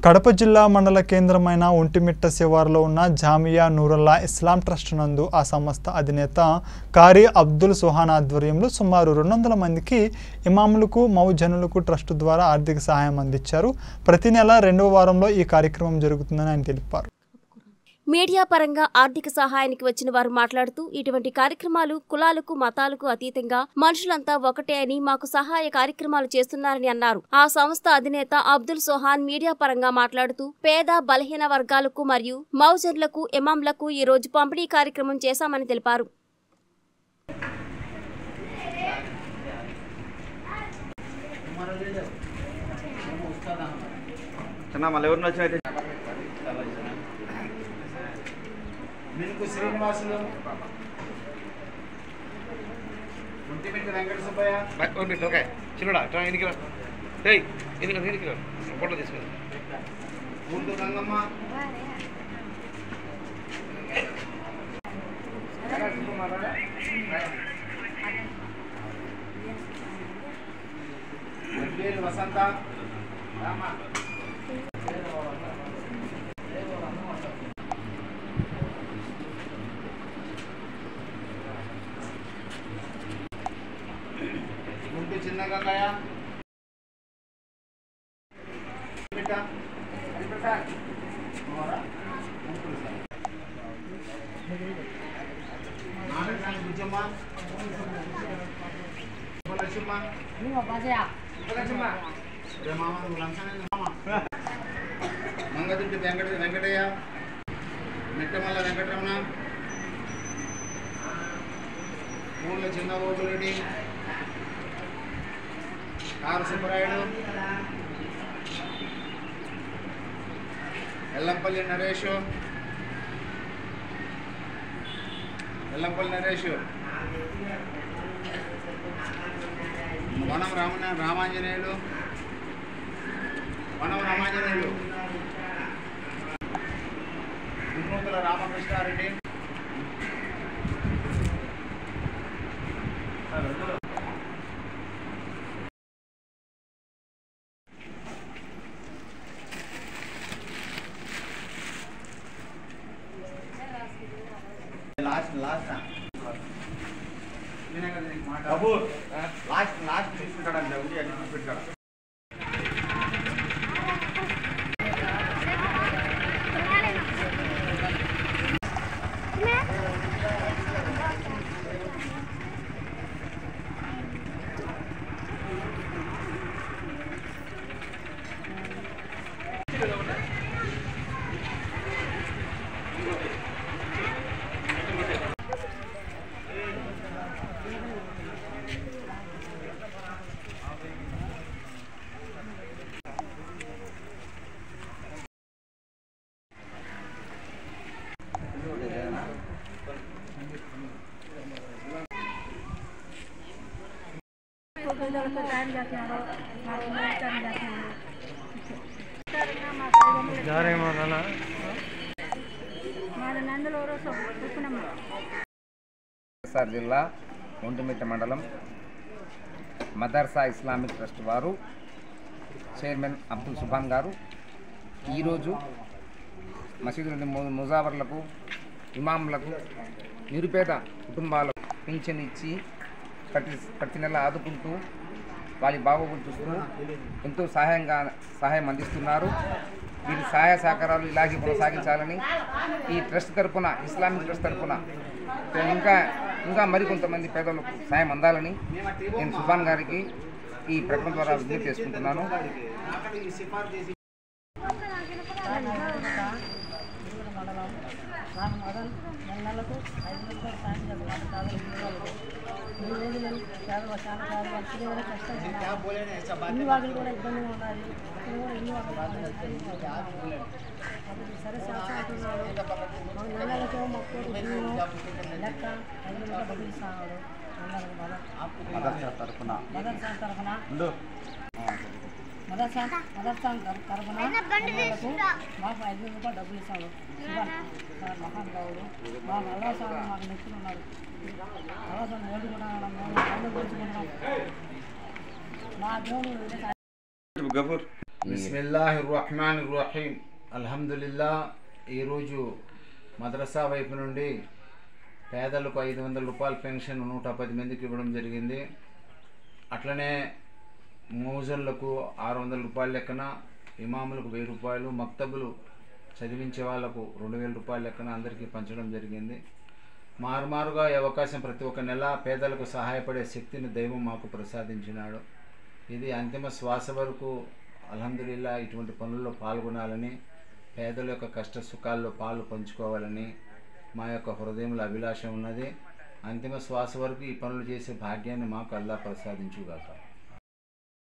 కడప జిల్లా మండల కేంద్రమైన ఒంటిమిట్ట శివారులో ఉన్న జామియా నూరుల్లా ఇస్లాం ట్రస్ట్ నందు ఆ సంస్థ అధినేత కారీ అబ్దుల్ సుహాన్ ఆధ్వర్యంలో సుమారు రెండు వందల మందికి ఇమాములకు మౌజనులకు ట్రస్ట్ ద్వారా ఆర్థిక సహాయం అందించారు ప్రతి నెల రెండవ వారంలో ఈ కార్యక్రమం జరుగుతుందని ఆయన తెలిపారు మీడియా పరంగా ఆర్థిక సహాయానికి వచ్చిన వారు మాట్లాడుతూ ఇటువంటి కార్యక్రమాలు కులాలకు మతాలకు అతీతంగా మనుషులంతా ఒకటే అని మాకు సహాయ కార్యక్రమాలు చేస్తున్నారని అన్నారు ఆ సంస్థ అధినేత అబ్దుల్ సోహాన్ మీడియా పరంగా మాట్లాడుతూ పేద బలహీన వర్గాలకు మరియు మౌజర్లకు ఇమాంలకు ఈ రోజు పంపిణీ కార్యక్రమం చేశామని తెలిపారు చిన్న మళ్ళీ ఎవరిని వచ్చినైతే మినుకు శ్రీనివాసులు ఒంటిమిట్ట వెంకట సుబ్బయ్య ఓకే చిన్నడా ఇట్లా ఎన్నికి రా ఏయ్ ఎన్నికి రా ఎన్నికి రా ఫోటో తీసుకుని గుంటూరు రంగమ్మ గంభీర్ వసంత రామ గుంటూరు చిన్న గంగయ్య బిడ్డ నాటకాన్ని బుజ్జమ్మ ఉపలక్ష్మ ఉపలక్ష్మ రే మామ నువ్వు లంచనే మామ మంగదుడ్డి వెంకట వెంకటయ్య మిట్టమల్ల వెంకటరమణ ఊళ్ళో చిన్న ఓటురెడ్డి కారు Subbarayudu Ellampalli Naresh Ellampalli Naresh Vanam Ramana Ramanjaneyulu Vanam Ramanjaneyulu Gummuthula Ramakrishna Reddy last last last last తీసుకుంటాడంటే ఉండి అన్ని చూపెట్టాడు పిల్లలకు సాయం చేస్తున్నారు మాకు సాయం చేస్తున్నారు మాది నందులూరు సుప్పునమ్మ వైఎస్ఆర్ జిల్లా ఒంటిమిట్ట మండలం మదర్సా ఇస్లామిక్ ట్రస్ట్ వారు చైర్మన్ అబ్దుల్ సుభాన్ గారు ఈరోజు మసీదులోని ము- ముజావర్లకు ఇమాంలకు నిరుపేద కుటుంబాలకు పింఛన్ ఇచ్చి ప్రతి ప్రతి నెల ఆదుకుంటూ వారి బాగోగులు చూస్తూ ఎంతో సహాయంగా సహాయం అందిస్తున్నారు వీరి సహాయ సహకారాలు ఇలాగే కొనసాగించాలని ఈ ట్రస్ట్ తరపున ఇస్లామిక్ ట్రస్ట్ తరపున ఇంకా ఇంకా మరికొంతమంది పేదలకు సాయం అందాలని నేను సుభాన్ గారికి ఈ ప్రకటన ద్వారా విజ్ఞప్తి చేసుకుంటున్నాను సిఫార్సు చేసి నాకు మొదలు నెల నెలకు ఐదు వందలు సాయం చేస్తున్నారు కాదు ఈ రోజులు చాలా చాలా కాదు మంచిగా కూడా కష్టం ఇల్లు వాకిలు కూడా ఇబ్బందిగా ఉన్నది ఇక్కడ కూడా ఇల్లు వాకిలు సరే శాస్త్రం అంటున్నాడు మాకు నెలలకేమో మొత్తం బియ్యం లెక్క ఐదు వందలు డబ్బులు ఇస్తున్నాడు నెలలకు మొదలు మదర్సా తరఫున మదర్ సార్ తరఫున ఉండు మదర్సాన్ మదర్సాన్ తర- తరఫున పిల్లలకు మాకు ఐదు వందల రూపాయలు డబ్బులు ఇస్తాడు శివన్ సార్ మహానుభావుడు మా నల్లస్వామి మాకు నెక్కులు ఉన్నారు నల్లస్వామి వేడుకున్నాం మేము ఆయన గురించుకుంటున్నాం మా దేవుడు గఫూర్ బిస్మిల్లాహి రహమాన్ రహీం అల్హమ్దులిల్లా ఈరోజు మద్రసా వైపు నుండి పేదలకు ఐదు వందల రూపాయల పెన్షన్ నూట పది మందికి ఇవ్వడం జరిగింది అట్లనే మౌజన్లకు ఆరు వందల రూపాయల లెక్కన ఇమాములకు వెయ్యి రూపాయలు మక్తబులు చదివించే వాళ్ళకు రెండు వేల రూపాయల లెక్కన అందరికీ పంచడం జరిగింది మారుమారుగా ఈ అవకాశం ప్రతి ఒక్క నెల పేదలకు సహాయపడే శక్తిని దైవం మాకు ప్రసాదించినాడు ఇది అంతిమ శ్వాస వరకు అల్హమ్దులిల్లా ఇటువంటి పనుల్లో పాల్గొనాలని పేదల యొక్క కష్ట సుఖాల్లో పాలు పంచుకోవాలని మా యొక్క హృదయంలో అభిలాష ఉన్నది అంతిమ శ్వాస వరకు ఈ పనులు చేసే భాగ్యాన్ని మాకు అల్లా ప్రసాదించుగాక